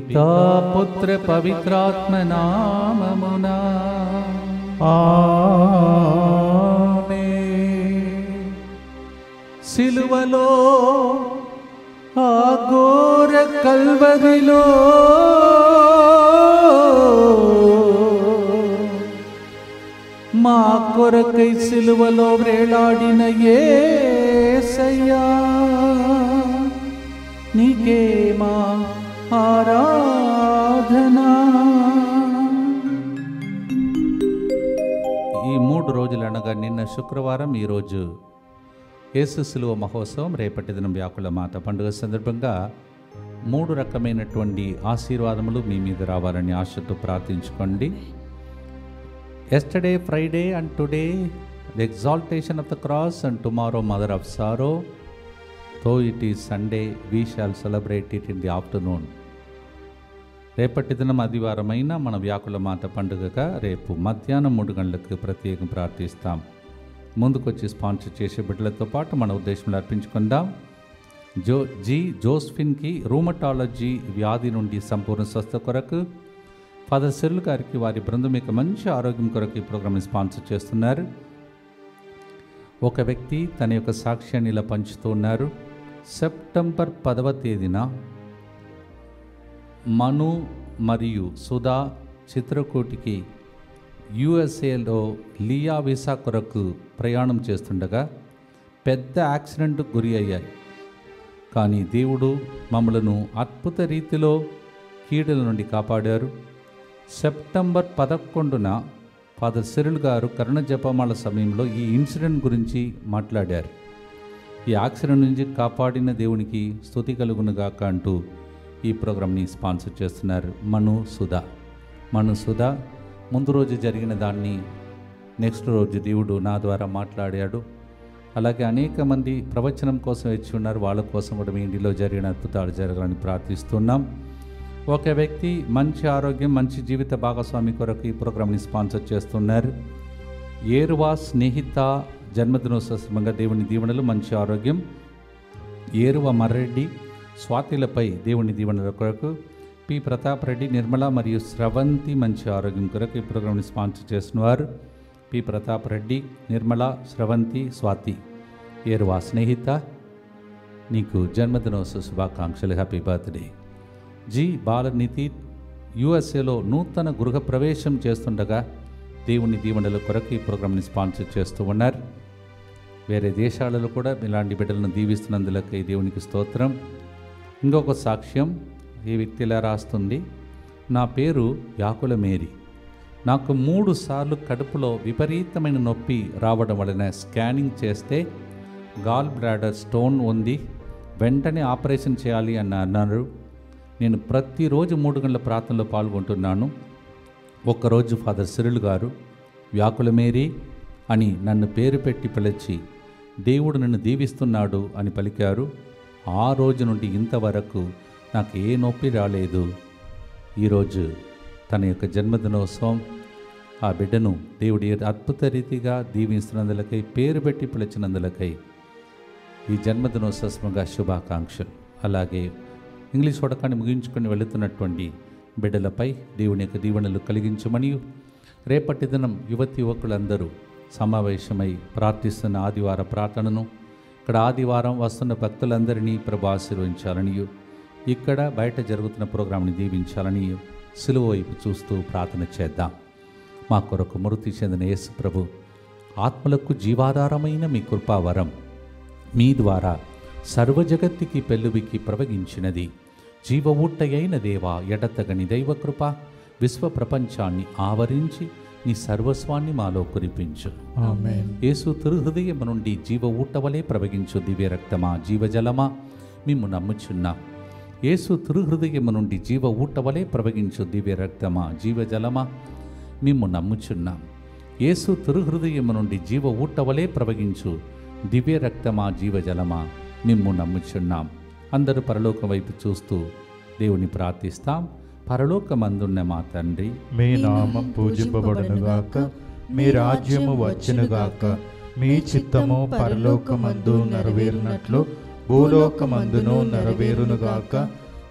పితా పుత్ర పవిత్రాత్మ నామమునా సిలువలో ఆ ఘోర కల్వరిలో మా కొరకై సిలువలో వేలాడిన ఏసయ్యా నీకే మా ఆరాధనా ఈ మూడు రోజులు అనగా నిన్న శుక్రవారం ఈరోజు యేసు శిలువ మహోత్సవం రేపటి దినం వ్యాకుల మాత పండుగ సందర్భంగా మూడు రకమైనటువంటి ఆశీర్వాదములు మీ మీద రావాలని ఆశతో ప్రార్థించుకోండి yesterday Friday and today the exaltation of the cross and tomorrow mother of sorrow తో it is Sunday we shall celebrate it in the afternoon రేపటి దినం ఆదివారమైన మన వ్యాకుల మాత పండుగగా రేపు మధ్యాహ్నం మూడు గంటలకు ప్రత్యేకం ప్రార్థిస్తాం ముందుకొచ్చి స్పాన్సర్ చేసే బిడ్డలతో పాటు మన ఉద్దేశంలో అర్పించుకుందాం జో జీ జోస్ఫిన్కి రూమటాలజీ వ్యాధి నుండి సంపూర్ణ స్వస్థ కొరకు ఫాదర్ సెల్ గారికి వారి బృందం యొక్క మంచి ఆరోగ్యం కొరకు ఈ ప్రోగ్రామ్ని స్పాన్సర్ చేస్తున్నారు ఒక వ్యక్తి తన యొక్క సాక్ష్యాన్ని ఇలా పంచుతూ ఉన్నారు సెప్టెంబర్ పదవ తేదీన మను మరియు సుధా చిత్రకూటికి యుఎస్ఏలో లియా వీసా కొరకు ప్రయాణం చేస్తుండగా పెద్ద యాక్సిడెంట్ గురి అయ్యాయి కానీ దేవుడు మమ్మలను అద్భుత రీతిలో కీడుల నుండి కాపాడారు సెప్టెంబర్ పదకొండున ఫాదర్ సిరిల్ గారు కరుణ జపమాల సమయంలో ఈ ఇన్సిడెంట్ గురించి మాట్లాడారు ఈ యాక్సిడెంట్ నుంచి కాపాడిన దేవునికి స్తుతి కలుగునుగాక అంటూ ఈ ప్రోగ్రామ్ని స్పాన్సర్ చేస్తున్నారు మను సుధా మను సుధా ముందు రోజు జరిగిన దాన్ని నెక్స్ట్ రోజు దేవుడు నా ద్వారా మాట్లాడాడు అలాగే అనేక మంది ప్రవచనం కోసం వచ్చి ఉన్నారు వాళ్ళ కోసం కూడా మీ ఇంటిలో జరిగిన అద్భుతాలు జరగాలని ప్రార్థిస్తున్నాం ఒక వ్యక్తి మంచి ఆరోగ్యం మంచి జీవిత భాగస్వామి కొరకు ఈ ప్రోగ్రామ్ని స్పాన్సర్ చేస్తున్నారు ఏరువా స్నేహిత జన్మదినోత్సవ సందర్భంగా దేవుని దీవెనలు మంచి ఆరోగ్యం ఏరువ మర్రెడ్డి స్వాతిలపై దేవుని దీవెనల కొరకు పి ప్రతాప్ రెడ్డి నిర్మల మరియు స్రవంతి మంచి ఆరోగ్యం కొరకు ఈ ప్రోగ్రామ్ని స్పాన్సర్ చేస్తున్నవారు పి ప్రతాప్ రెడ్డి నిర్మల స్రవంతి స్వాతి ఏరువా స్నేహిత నీకు జన్మదినోత్సవ శుభాకాంక్షలు హ్యాపీ బర్త్డే జి బాలనితి యుఎస్ఏలో నూతన గృహ ప్రవేశం చేస్తుండగా దేవుని దీవెనల కొరకు ఈ ప్రోగ్రామ్ని స్పాన్సర్ చేస్తూ ఉన్నారు వేరే దేశాలలో కూడా ఇలాంటి బిడ్డలను దీవిస్తున్నందులకై దేవునికి స్తోత్రం ఇంకొక సాక్ష్యం ఈ వ్యక్తి ఇలా రాస్తుంది నా పేరు యాకుల మేరీ నాకు మూడు సార్లు కడుపులో విపరీతమైన నొప్పి రావడం వలన స్కానింగ్ చేస్తే గాల్ బ్లాడర్ స్టోన్ ఉంది వెంటనే ఆపరేషన్ చేయాలి అని అన్నారు నేను ప్రతిరోజు మూడు గంటల ప్రార్థనలో పాల్గొంటున్నాను ఒక్కరోజు ఫాదర్ సిరిల్ గారు వ్యాకుల మేరీ అని నన్ను పేరు పెట్టి పిలిచి దేవుడు నన్ను దీవిస్తున్నాడు అని పలికారు ఆ రోజు నుండి ఇంతవరకు నాకు ఏ నొప్పి రాలేదు ఈరోజు తన యొక్క జన్మదినోత్సవం ఆ బిడ్డను దేవుడి అద్భుత రీతిగా దీవిస్తున్నందులకై పేరు పెట్టి పిలిచినందులకై ఈ జన్మదినోత్సవంగా శుభాకాంక్షలు అలాగే ఇంగ్లీష్ వడకాన్ని ముగించుకొని వెళుతున్నటువంటి బిడ్డలపై దేవుని యొక్క దీవెనలు కలిగించమని రేపటి దినం యువతి యువకులందరూ సమావేశమై ప్రార్థిస్తున్న ఆదివార ప్రార్థనను ఇక్కడ ఆదివారం వస్తున్న భక్తులందరినీ ప్రభు ఆశీర్వదించాలని ఇక్కడ బయట జరుగుతున్న ప్రోగ్రాంని దీవించాలని సులువు వైపు చూస్తూ ప్రార్థన చేద్దాం మా కొరకు మృతి చెందిన యేసు ప్రభు ఆత్మలకు జీవాధారమైన మీ కృపావరం మీ ద్వారా సర్వజగత్తుకి పెళ్ళువికి ప్రవగించినది జీవ ఊట్టయైన దేవా ఎడతగని దైవకృప విశ్వ ప్రపంచాన్ని ఆవరించి నీ సర్వస్వాన్ని మాలో కురిపించు ఆమేన్ యేసు తిరుహృదయం నుండి జీవ ఊటవలే ప్రవగించు దివ్య రక్తమా జీవజలమా మిమ్ము నమ్ముచున్నాం యేసు తిరుహృదయం నుండి జీవ ఊటవలే ప్రవగించు దివ్య రక్తమా జీవజలమా మిమ్ము నమ్ముచున్నాం యేసు తిరుహృదయం నుండి జీవ ఊటవలే ప్రవగించు దివ్య రక్తమా జీవజలమా మిమ్ము నమ్ముచున్నాం అందరూ పరలోకం వైపు చూస్తూ దేవుని ప్రార్థిస్తాం పరలోకమందున్న మా తండ్రి మీ నామం పూజింపబడునుగాక మీ రాజ్యము వచ్చునుగాక మీ చిత్తము పరలోకమందు నెరవేరునట్లు భూలోకమందును నెరవేరునుగాక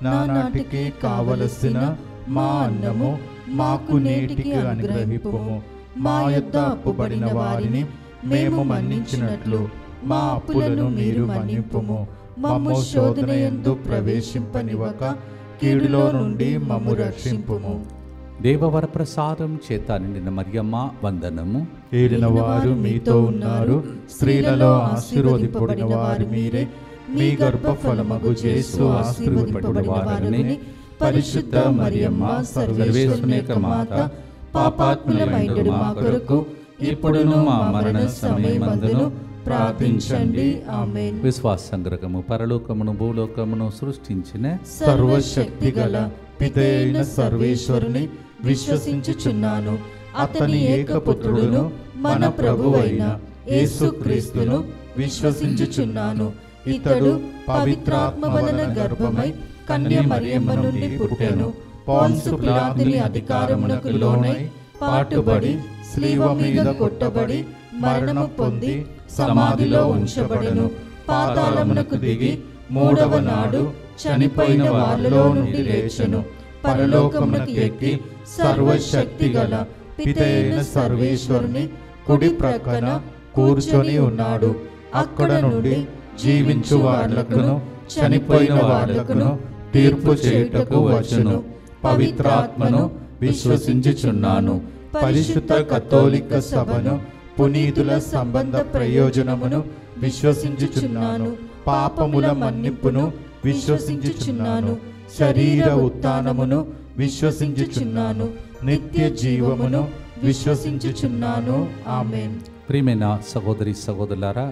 నానాటికి కావలసిన మా అన్నము మాకు నేటికి అనుగ్రహింపుము మా యొద్ద అప్పుబడిన వారిని మేము మన్నించినట్లు మా అప్పులను మీరు మన్నింపుము మమ్ము శోధన ఎందు ప్రవేశింపనివ్వక కీడులో నుండి మమ్ము రక్షింపుము దేవవర ప్రసాదం చేత నిండిన మరియమ్మ వందనము ఏలిన వారు మీతో ఉన్నారు స్త్రీలలో ఆశీర్వదింపబడిన వారు మీరే మీ గర్భఫలమగు చేసు ఆశీర్వదింపబడిన వారని పరిశుద్ధ మరియమ్మ సర్వేశ్వరునిక మాత పాపాత్ములమైన మా కొరకు ఇప్పుడును మా మరణ సమయమందును ప్రార్థించండి ఆమేన్ విశ్వాస సంగ్రహము పరలోకమును భూలోకమును సృష్టించిన సర్వశక్తి గల పితైన సర్వేశ్వరుని విశ్వసించుచున్నాను అతని ఏకపుత్రుడును మన ప్రభువైన యేసుక్రీస్తును విశ్వసించుచున్నాను ఇతడు పవిత్రాత్మ వలన గర్భమై కన్య మరియమ్మ నుండి పుట్టెను పోన్సు పిలాతుని అధికారమునకు లోనై పాటుబడి స్లీవ మీద కొట్టబడి మరణము పొంది సమాధిలో ఉంచబడెను పాతాళమునకు దిగి మూడవ నాడు చనిపోయిన వారిలో నుండి లేచెను పరలోకమునకు ఎక్కి సర్వశక్తి గల పితైన సర్వేశ్వరుని కుడి ప్రక్కన కూర్చొని ఉన్నాడు అక్కడ నుండి జీవించు వాళ్ళకును చనిపోయిన వాళ్ళకును తీర్పు చేయుటకు వచ్చును పవిత్రాత్మను విశ్వసించుచున్నాను పరిశుద్ధ కథోలిక సభను పునీతుల సంబంధ ప్రయోజనమును విశ్వసించుచున్నాను పాపముల మన్నింపును విశ్వసించుచున్నాను శరీర ఉత్థానమును విశ్వసించుచున్నాను నిత్య జీవమును విశ్వసించుచున్నాను ఆమేన్ ప్రియమైన సహోదరి సహోదరులారా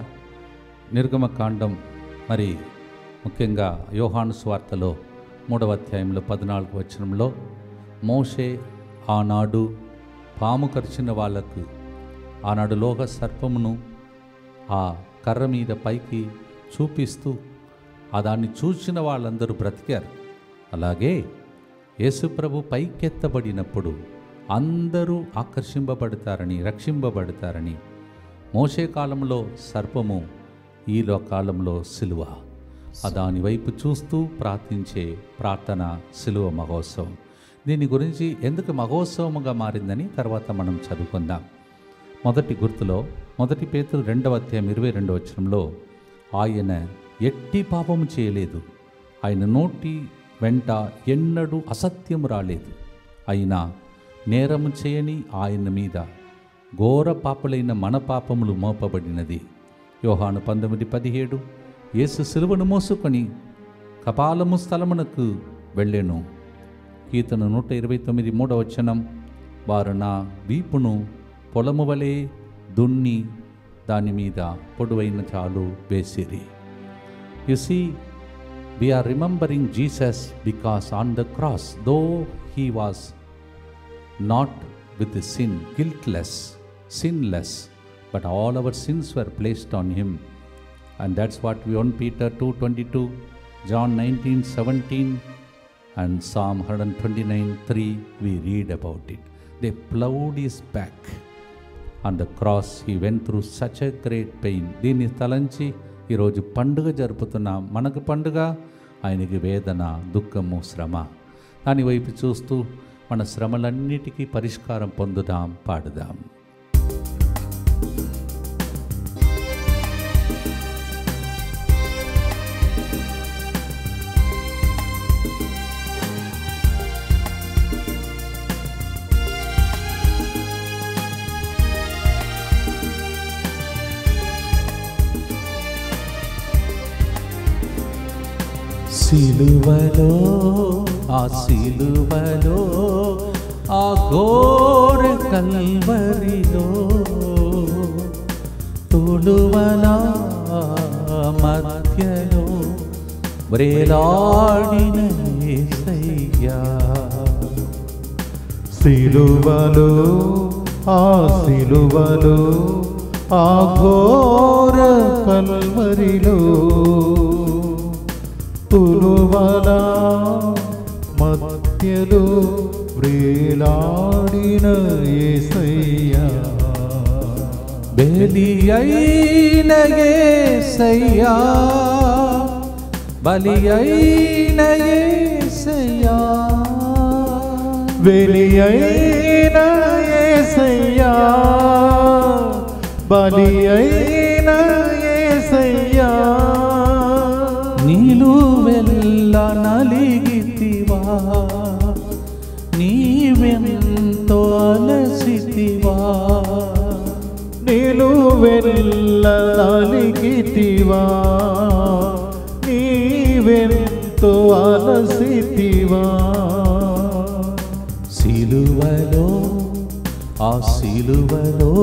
నిర్గమకాండం మరి ముఖ్యంగా యోహాను స్వార్తలో మూడవ అధ్యాయంలో పద్నాలుగు వచనంలో మోషే ఆనాడు పాము కరిచిన వాళ్లకు ఆనాడు లోక సర్పమును ఆ కర్ర మీద పైకి చూపిస్తూ ఆ దాన్ని చూసిన వాళ్ళందరూ బ్రతికారు అలాగే యేసుప్రభు పైకెత్తబడినప్పుడు అందరూ ఆకర్షింపబడతారని రక్షింపబడతారని మోసే కాలంలో సర్పము ఈలో కాలంలో సిలువ ఆ దాని వైపు చూస్తూ ప్రార్థించే ప్రార్థన సిలువ మహోత్సవం దీని గురించి ఎందుకు మహోత్సవముగా మారిందని తర్వాత మనం చదువుకుందాం మొదటి గుర్తులో మొదటి పేతులు రెండవ అధ్యాయం ఇరవై రెండవ వచనంలో ఆయన ఎట్టి పాపము చేయలేదు ఆయన నోటి వెంట ఎన్నడూ అసత్యము రాలేదు అయినా నేరము చేయని ఆయన మీద ఘోర పాపలైన మన పాపములు మోపబడినది యోహాను పంతొమ్మిది పదిహేడు యేసు సిలువను మోసుకొని కపాలము స్థలమునకు వెళ్ళెను కీర్తన నూట ఇరవై తొమ్మిది మూడవ వచనం వారు నా వీపును పొలము వలె దున్ని దాని మీద పొడవైన చాలు వేసిరి you see we are remembering Jesus because on the cross, though he was not with the sin, guiltless, sinless, but all our sins were placed on him. And that's what we 1 Peter 2:22, John 19:17, and Psalm 129:3 we read about it. They plowed his back. On the cross he went through such a great pain దీన్ని తలంచి ఈరోజు పండుగ జరుపుతున్నాం మనకు పండుగ ఆయనకి వేదన దుఃఖము శ్రమ దాని వైపు చూస్తూ మన శ్రమలన్నిటికీ పరిష్కారం పొందుదాం పాడుదాం సిలువలో ఆ సిలువలో ఆ ఘోర కల్వరిలో తులువల మధ్యలో వ్రేలాడిన యేసయ్యా సిలువలో ఆ సిలువలో ఆ ఘోర కల్వరిలో తులువల మధ్యలో వ్రేలాడిన యేసయ్యా బలి అయిన యేసయ్యా బలి అయిన యేసయ్యా వెలి అయిన యేసయ్యా బలి అయిన యేసయ్యా నీలు వెళ్ళ నలిగితివా నీవెంతో అలసితివా నీలు వెళ్ళలిగితివా నీవెంతో అలసితివా సిలువలో ఆ సిలువలో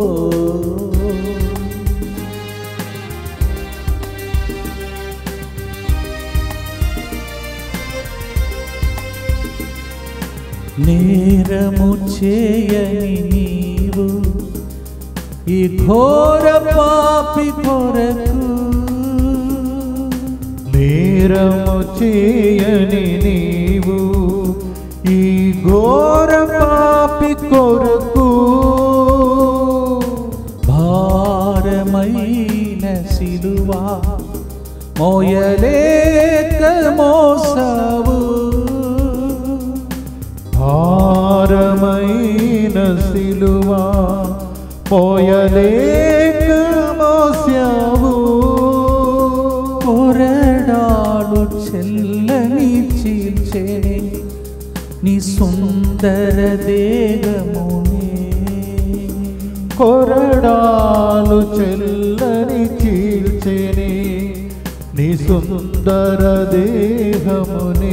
నేరము చేయని నీవు ఈ ఘోర పాపి కొరకు నేరము చేయని నీవు ఈ ఘోర పాపి కొరకు భారమైన సిలువా మోయలేక మోసావు భారమైన సిలువా పోయలేక మోసావు కొరడాలు చెల్లని చీల్చే నీ సుందర దేహమునే కొరడాలు చెల్లని చీల్చెని నీ సుందర దేహమునే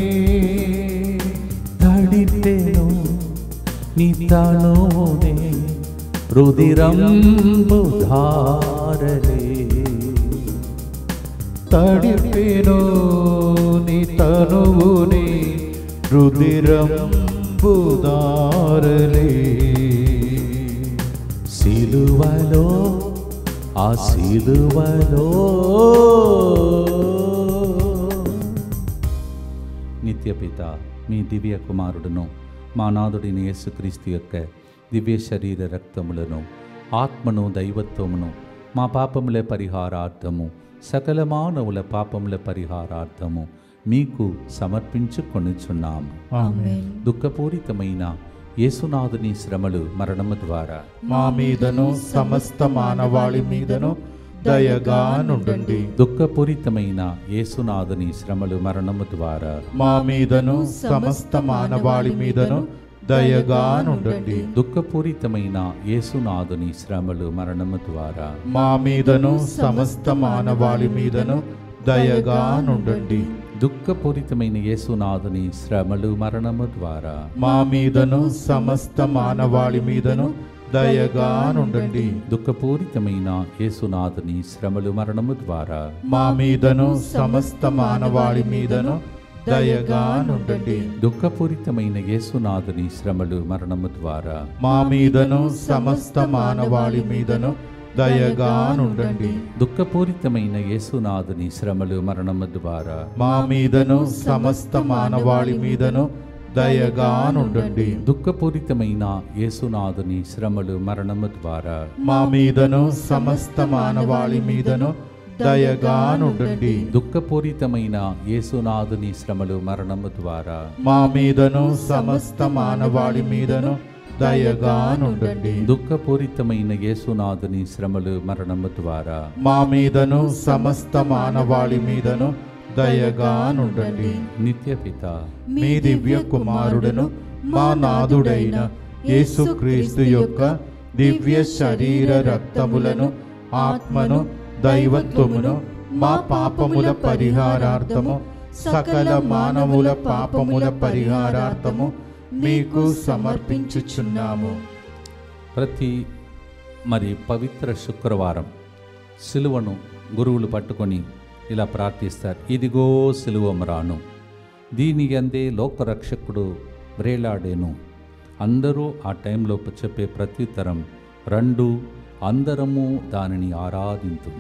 తడిపెను నీ తనువునే రుదిరంబు ధారలే తడిపెను నీ తనువుని రుదిరం బుదారలే సిలువలో ఆ సిలువలో నిత్యపిత మీ దివ్య కుమారుడును మా నాదుడిని యేసుక్రీస్తు యొక్క దివ్య శరీర రక్తములను ఆత్మను దైవత్వమును మా పాపముల పరిహారార్థము సకల మానవుల పాపముల పరిహారార్థము మీకు సమర్పించుకొనుచున్నాము ఆమేన్ దుఃఖపూరితమైన యేసునాథుని శ్రమలు మరణము ద్వారా మా మీదను సమస్త మానవాళి మీదను దయగా నుండండి దుఃఖపూరితమైన యేసునాథుని శ్రమలు మరణము ద్వారా మా మీదను సమస్త మానవాళి మీదను దయగా నుండండి దుఃఖపూరితమైన యేసునాథుని శ్రమలు మరణము ద్వారా మా మీదను సమస్త మానవాళి మీదను దయగా నుండండి దుఃఖపూరితమైన యేసునాథుని శ్రమలు మరణము ద్వారా మా మీదను సమస్త మానవాళి మీదను దయగా నుండండి దుఃఖపూరితమైన యేసునాథుని శ్రమలు మరణము ద్వారా మా మీదను సమస్త మానవాళి మీదను దయగా నుండండి దుఃఖపూరితమైన యేసునాథుని శ్రమలు మరణము ద్వారా మా మీదను సమస్త మానవాళి మీదను దయగా నుండండి దుఃఖపూరితమైన యేసునాథుని శ్రమలు మరణము ద్వారా మా మీదను సమస్త మానవాళి మీదను దయగా నుండండి దుఃఖపూరితమైన యేసునాథుని శ్రమలు మరణము ద్వారా మా మీదను సమస్త మానవాళి మీదను దయగా నుండండి దుఃఖపూరితమైన యేసునాథుని శ్రమలు మరణము ద్వారా మా మీదను సమస్త మానవాళి మీదను దయగా నుండండి దుఃఖపూరితమైన యేసునాథుని శ్రమలు మరణము ద్వారా మా మీదను సమస్త మానవాళి మీదను దయగా నుండండి నిత్యపిత మీ దివ్య కుమారుడును మా నాథుడైన యేసుక్రీస్తు యొక్క దివ్య శరీర రక్తములను ఆత్మను దైవత్వమును మా పాపముల పరిహారార్థము సకల మానవుల పాపముల పరిహారార్థము మీకు సమర్పించుచున్నాము ప్రతి మరి పవిత్ర శుక్రవారం సిలువను గురువులు పట్టుకొని ఇలా ప్రార్థిస్తారు ఇదిగో సిలువమరాను దీని అందే లోకరక్షకుడు వ్రేలాడేను అందరూ ఆ టైంలో చెప్పే ప్రత్యుత్తరం రెండు అందరము దానిని ఆరాధింతు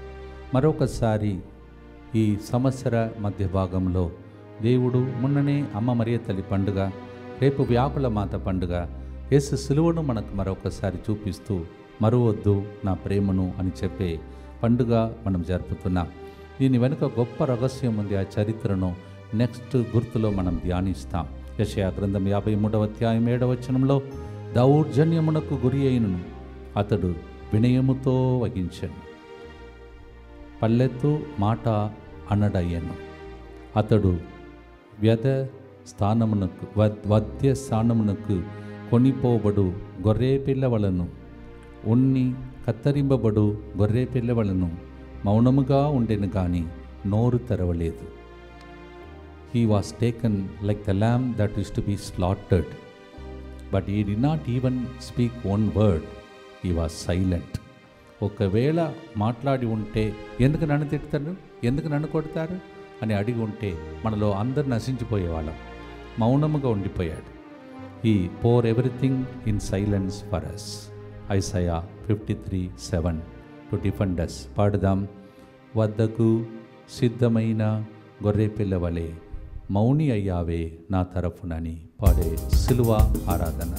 మరొకసారి ఈ సంవత్సర మధ్య భాగంలో దేవుడు మొన్ననే అమ్మ మరియ తల్లి పండుగ రేపు వ్యాకుల మాత పండుగ యేసు సిలువను మనకు మరొకసారి చూపిస్తూ మరువద్దు నా ప్రేమను అని చెప్పే పండుగ మనం జరుపుతున్నాం దీని వెనుక గొప్ప రహస్యం ఉంది ఆ చరిత్రను నెక్స్ట్ గుర్తులో మనం ధ్యానిస్తాం యశయా గ్రంథం యాభై మూడవ అధ్యాయం ఏడవ వచనంలో దౌర్జన్యమునకు గురి అయినను అతడు వినయముతో వహించను పల్లెత్తు మాట అనడయ్యను అతడు వ్యధ స్థానమునకు వద్- వద్య స్థానమునకు కొనిపోబడు గొర్రె పిల్లవలను ఉన్ని కత్తరింపబడు గొర్రె పిల్లవలను మౌనముగా ఉండెను కానీ నోరు తెరవలేదు he was taken like the lamb that is to be slaughtered but he did not even speak one word he was silent ఒకవేళ మాట్లాడి ఉంటే ఎందుకు నన్ను తిడతారు ఎందుకు నన్ను కొడతారు అని అడిగి ఉంటే మనలో అందరు నశించిపోయేవాళ్ళం మౌనముగా ఉండిపోయాడు he bore everything in silence for us Isaiah fifty three seven to defend us పాడుదాం వద్దకు సిద్ధమైన గొర్రె పిల్లవలే మౌని అయ్యావే నా తరఫునని పాడే సిలువ ఆరాధన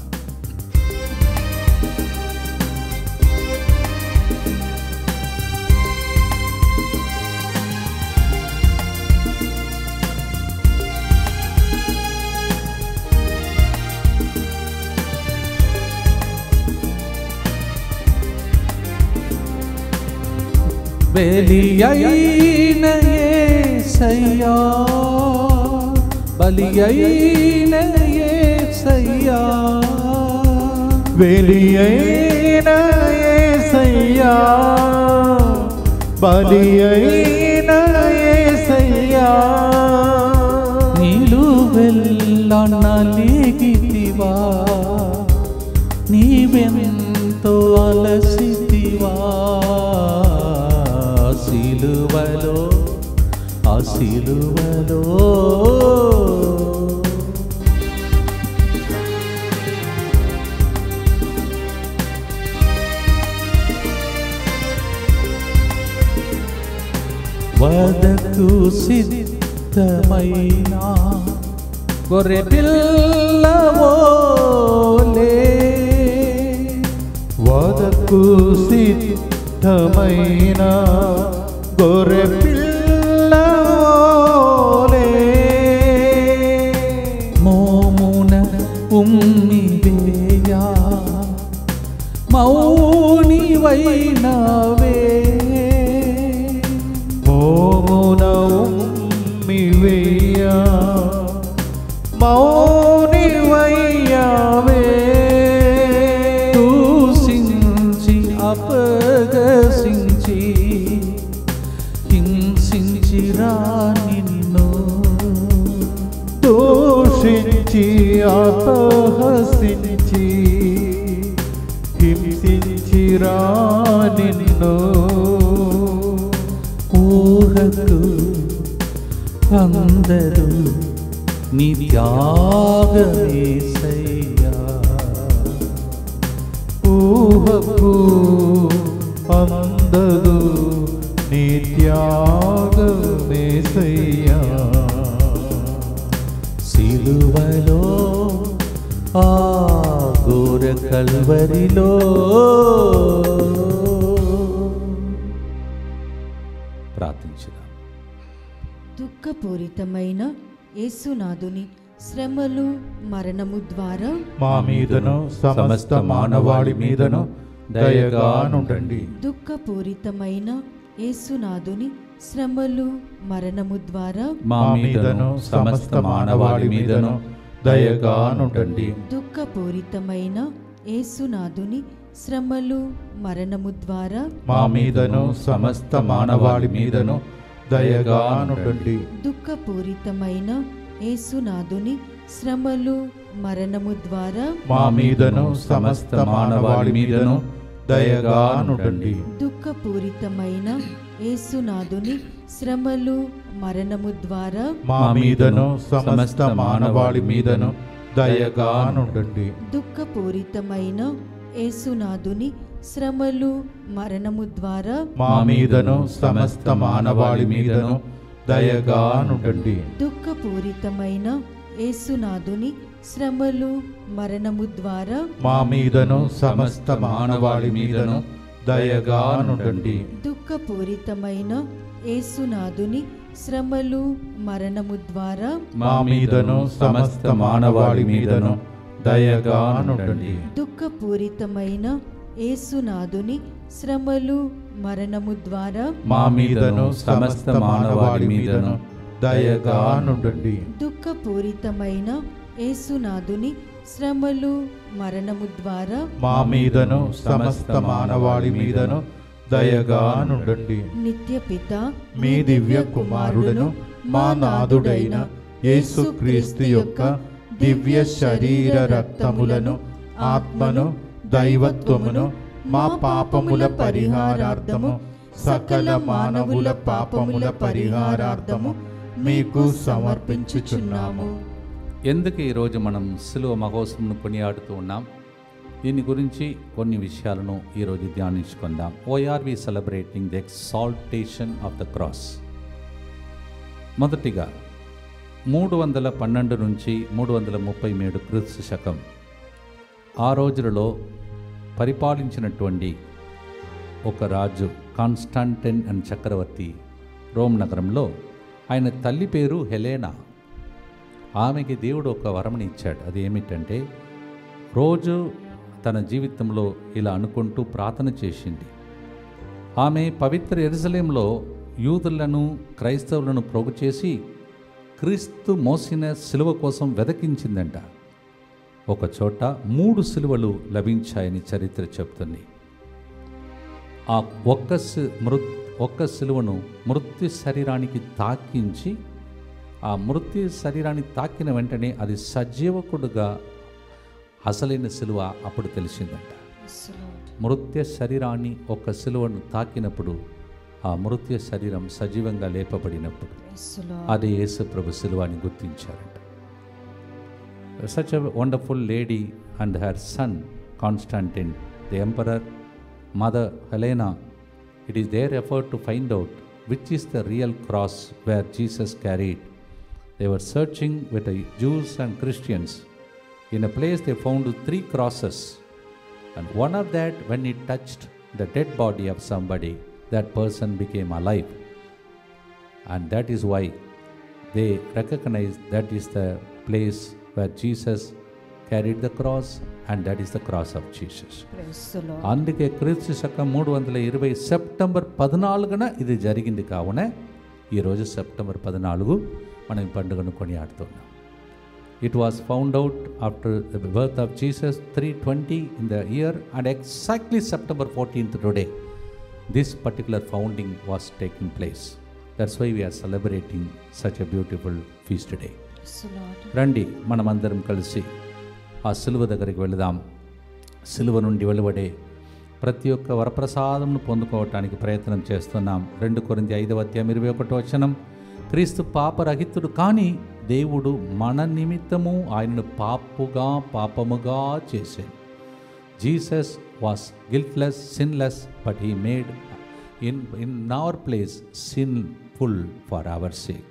బలి అయిన యేసయ్యా బలి అయిన యేసయ్యా వెలియైన యేసయ్యా బలి అయిన యేసయ్యా నీలు వెళ్ళనలిగితివా నీవెంతో అలసితివా సిలువలో ఆ సిలువలో వదకు సిద్ధమైన గొర్రె పిల్లవోలే వదకు సిద్ధమైన గొర్రె పిల్లవోలే మోమున ఉమ్మివేయా మౌని వైనవే మోమున ఉమ్మివేయా మౌని వయ్యావే దూషించి అపగసించి హింసించిరా నిన్ను దూషించి అపహసించి హింసించిరా నిన్ను ఊహకు అందరూ నీ త్యాగమేసయ్యా ఊహకు అందదు నీ త్యాగమేసయ్యా సిలువలో ఆ ఘోర కల్వరిలో ప్రార్థించుదాం దుఃఖపూరితమైన యేసునాథుని శ్రమలు మరణము ద్వారా మా మీదను సమస్త మానవాళి మీదను దయగా నుండండి దుఃఖపూరితమైన యేసునాథుని శ్రమలు మరణము ద్వారా మా మీదను సమస్త మానవాళి మీదను దయగా నుండండి దుఃఖపూరితమైన యేసునాథుని శ్రమలు మరణము ద్వారా మా మీదను సమస్త మానవాళి మీదను దయగా నుండండి దుఃఖపూరితమైన యేసునాథుని శ్రమలు మరణము ద్వారా మా మీదను సమస్త మానవాళి మీదను దయగా నుండండి దుఃఖపూరితమైన యేసునాథుని శ్రమలు మరణము ద్వారా మా మీదను సమస్త మానవాళి మీదను దయగా నుండండి దుఃఖపూరితమైన యేసునాథుని శ్రమలు మరణము ద్వారా మా మీదను సమస్త మానవాళి మీదను దయగా నుండండి దుఃఖపూరితమైన యేసునాథుని శ్రమలు మరణము ద్వారా మా మీదను సమస్త మానవాళి మీదను దయగా నుండండి దుఃఖపూరితమైన యేసునాథుని శ్రమలు మరణము ద్వారా మా మీదను సమస్త మానవాళి మీదను దయగా నుండండి దుఃఖపూరితమైన యేసునాథుని శ్రమలు మరణము ద్వారా మా మీదను సమస్త మానవాళి మీదను దయగా నుండండి దుఃఖపూరితమైన యేసునాథుని శ్రమలు మరణము ద్వారా మా మీదను సమస్త మానవాళి మీదను దయగా నుండండి నిత్య పిత మీ దివ్య కుమారుడును మా నాథుడైన యేసుక్రీస్తు యొక్క దివ్య శరీర రక్తములను ఆత్మను దైవత్వమును మా పాపముల పరిహారార్థము సకల మానవుల పాపముల పరిహారార్థము మీకు సమర్పించుచున్నాము ఎందుకు ఈరోజు మనం సిలువ మహోత్సవం కొనియాడుతూ ఉన్నాం దీని గురించి కొన్ని విషయాలను ఈరోజు ధ్యానించుకుందాం or we celebrating the exaltation of the cross మొదటిగా మూడు వందల పన్నెండు నుంచి మూడు వందల ముప్పై మూడు క్రీస్తు శకం ఆ రోజులలో పరిపాలించినటువంటి ఒక రాజు కాన్స్టాంటిన్ అండ్ చక్రవర్తి రోమ్ నగరంలో ఆయన తల్లి పేరు హెలేనా ఆమెకి దేవుడు ఒక వరమని ఇచ్చాడు అది ఏమిటంటే రోజు తన జీవితంలో ఇలా అనుకుంటూ ప్రార్థన చేసింది ఆమె పవిత్ర ఎరుసలేంలో యూదులను క్రైస్తవులను ప్రోగు చేసి క్రీస్తు మోసిన సిలువ కోసం వెదకించిందంట ఒక చోట మూడు సిలువలు లభించాయని చరిత్ర చెప్తుంది ఆ ఒక్క సి మృత్ ఒక్క సిలువను మృత్యు శరీరానికి తాకించి ఆ మృత్యు శరీరాన్ని తాకిన వెంటనే అది సజీవకుడుగా అసలైన సిలువ అప్పుడు తెలిసిందంట మృత్య శరీరాన్ని ఒక సిలువను తాకినప్పుడు ఆ మృత్య శరీరం సజీవంగా లేపబడినప్పుడు అదే యేసు ప్రభు సిలువ అని గుర్తించారంట such a wonderful lady and her son Constantine, the emperor, mother Helena, it is their effort to find out which is the real cross where Jesus carried. They were searching with the Jews and Christians. In a place they found three crosses, and one of that, when it touched the dead body of somebody, that person became alive and that is why they recognize that is the place where Jesus carried the cross and that is the cross of Jesus. అందుకే క్రీస్తు శకం మూడు వందల ఇరవై September పద్నాలుగున ఇది జరిగింది కావున ఈరోజు సెప్టెంబర్ పద్నాలుగు మనం ఈ పండుగను కొనియాడుతున్నాం it was found out after the birth of Jesus three twenty in the year and exactly September fourteenth today this particular founding was taking place that's why we are celebrating such a beautiful feast day రండి మనమందరం కలిసి ఆ సిలువ దగ్గరికి వెళదాం సిలువ నుండి వెలువడే ప్రతి ఒక్క వరప్రసాదంను పొందుకోవటానికి ప్రయత్నం చేస్తున్నాం రెండు కొరింది ఐదవ అధ్యాయం ఇరవై ఒకటో వచనం క్రీస్తు పాపరహితుడు కానీ దేవుడు మన నిమిత్తము ఆయనను పాపుగా పాపముగా చేశాడు Jesus was guiltless sinless but he made in in our place sinful for our sake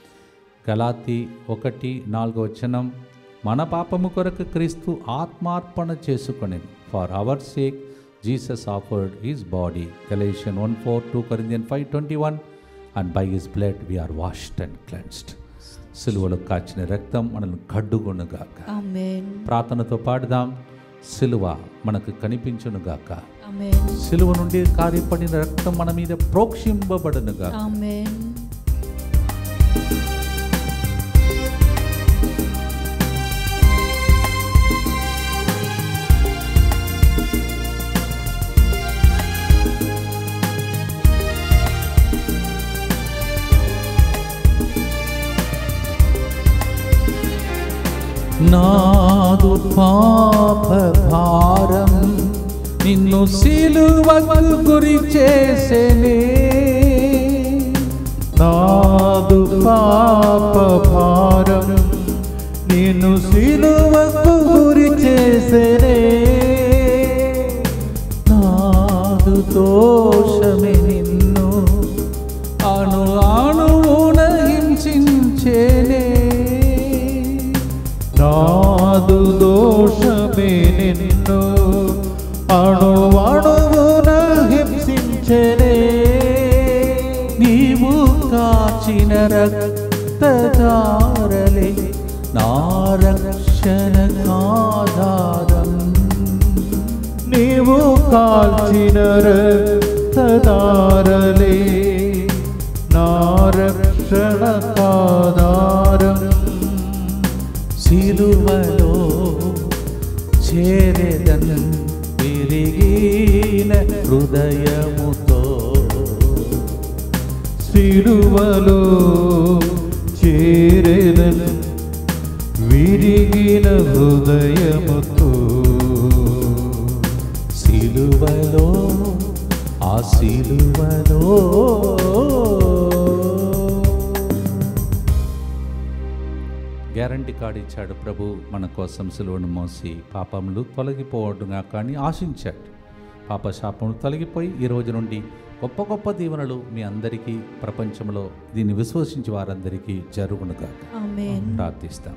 గలాతి ఒకటి నాలుగో వచనం మన పాపము కొరకు క్రీస్తు ఆత్మార్పణ చేసుకొని for our sake Jesus offered his body Galatian one four two Corinthian five twenty one and by his blood we are washed and cleansed సిలువలో కాచిన రక్తం మనల్ని కడ్డుగొనుగాక ఆమేన్ ప్రార్థనతో పాడుదాం సిలువ మనకు కనిపించునుగాక ఆమేన్ సిలువ నుండి కారిపడిన రక్తం మన మీద ప్రోక్షింపబడునుగాక ఆమేన్ నాదు పాప భారం నిన్ను సిలువకు గురి చేసేనే నాదు పాప భారం నేను సిలువకు గురి చేసేనే నాదు దోషమే నిన్ను అణు అణువున హింసించేనే నాదు దోషమే నిన్ను అణు అణువున హింసించనే నీవు కాచిన రక్షణకాధారం నీవు కాల్చిన రక్తదారలే నా రక్షణ కాదారం సిలువలో చేరేదన్ విరిగిన హృదయముతో సిలువలో చేరేదను విరిగిన హృదయముతో సిలువలో ఆ సిలువలో గ్యారంటీ కార్డు ఇచ్చాడు ప్రభు మన కోసం సిలువను మోసి పాపములు తొలగిపోవడుగా కానీ ఆశించాడు పాప శాపములు తొలగిపోయి ఈ రోజు నుండి గొప్ప గొప్ప దీవెనలు మీ అందరికీ ప్రపంచంలో దీన్ని విశ్వసించి వారందరికీ జరుగునుగా ఆమెన్ ప్రార్థిస్తాం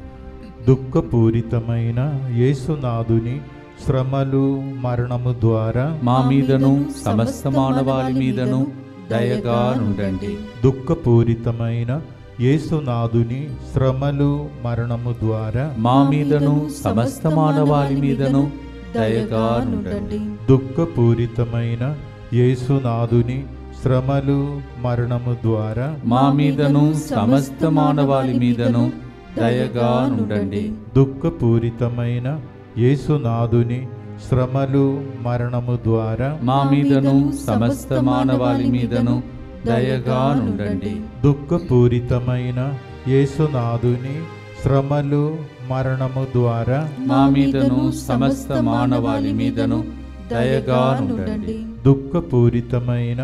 దుఃఖపూరితమైన యేసునాథుని శ్రమలు మరణము ద్వారా మా మీదను సమస్త మానవాళి మీదను దయగా నుండండి దుఃఖపూరితమైన యేసునాథుని శ్రమలు మరణము ద్వారా మా మీదను సమస్త మానవాళి మీదను దయగా నుండండి దుఃఖపూరితమైన యేసునాథుని శ్రమలు మరణము ద్వారా మా మీదను సమస్త మానవాళి మీదను దయగా నుండండి దుఃఖపూరితమైన యేసునాథుని శ్రమలు మరణము ద్వారా మా మీదను సమస్త మానవాళి మీదను దయగా నుండండి దుఃఖపూరితమైన యేసునాథుని శ్రమలు మరణము ద్వారా మా మీదను సమస్త మానవాళి మీదను దయగా నుండండి దుఃఖపూరితమైన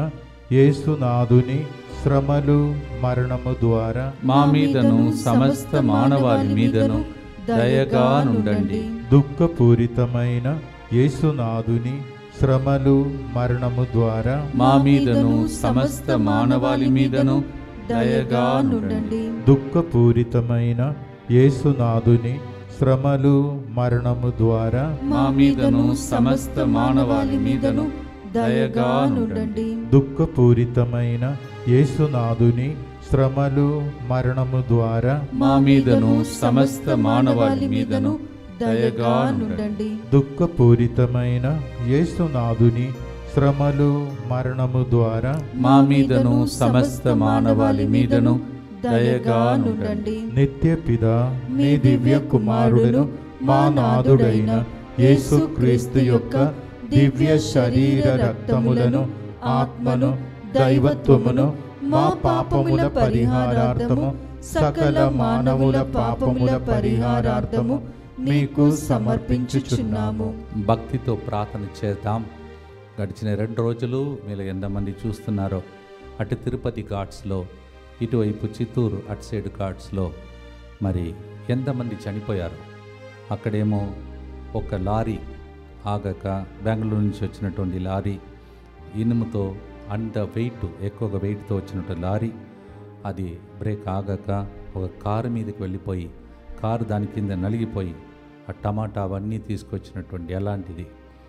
యేసునాథుని శ్రమలు మరణము ద్వారా మా మీదను సమస్త మానవాళి మీదను దయగా నుండండి దుఃఖపూరితమైన యేసునాథుని శ్రమలు మరణము ద్వారా మా మీదను సమస్త మానవాళి మీదను దయగా నుండండి దుఃఖపూరితమైన యేసునాథుని శ్రమలు మరణము ద్వారా మా మీదను సమస్త మానవాళి మీదను దయగా నుండండి దుఃఖపూరితమైన యేసునాథుని శ్రమలు మరణము ద్వారా మా మీదను సమస్త మానవాళి మీదను దయగా నుండండి దుఃఖపూరితమైన యేసునాథుని శ్రమలు మరణము ద్వారా మా మీదను సమస్త మానవాళి మీదను దయగా నుండండి నిత్య పిత నీ దివ్య కుమారుడును మా నాథుడైన యేసుక్రీస్తు యొక్క దివ్య శరీర రక్తములను ఆత్మను దైవత్వమును మా పాపముల పరిహారార్థము సకల మానవుల పాపముల పరిహారార్థము మీకు సమర్పించుచున్నాము భక్తితో ప్రార్థన చేద్దాం గడిచిన రెండు రోజులు మీరు ఎంతమంది చూస్తున్నారో అటు తిరుపతి ఘాట్స్లో ఇటువైపు చిత్తూరు అటు సైడ్ ఘాట్స్లో మరి ఎంతమంది చనిపోయారు అక్కడేమో ఒక లారీ ఆగక బెంగళూరు నుంచి వచ్చినటువంటి లారీ ఇనుముతో అంత వెయిట్ ఎక్కువగా వెయిట్తో వచ్చినటువంటి లారీ అది బ్రేక్ ఆగక ఒక కారు మీదకి వెళ్ళిపోయి కారు దాని కింద నలిగిపోయి ఆ టమాటా అవన్నీ తీసుకొచ్చినటువంటి ఎలాంటిది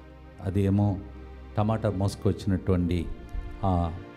అది ఏమో టమాటా మోసుకొచ్చినటువంటి ఆ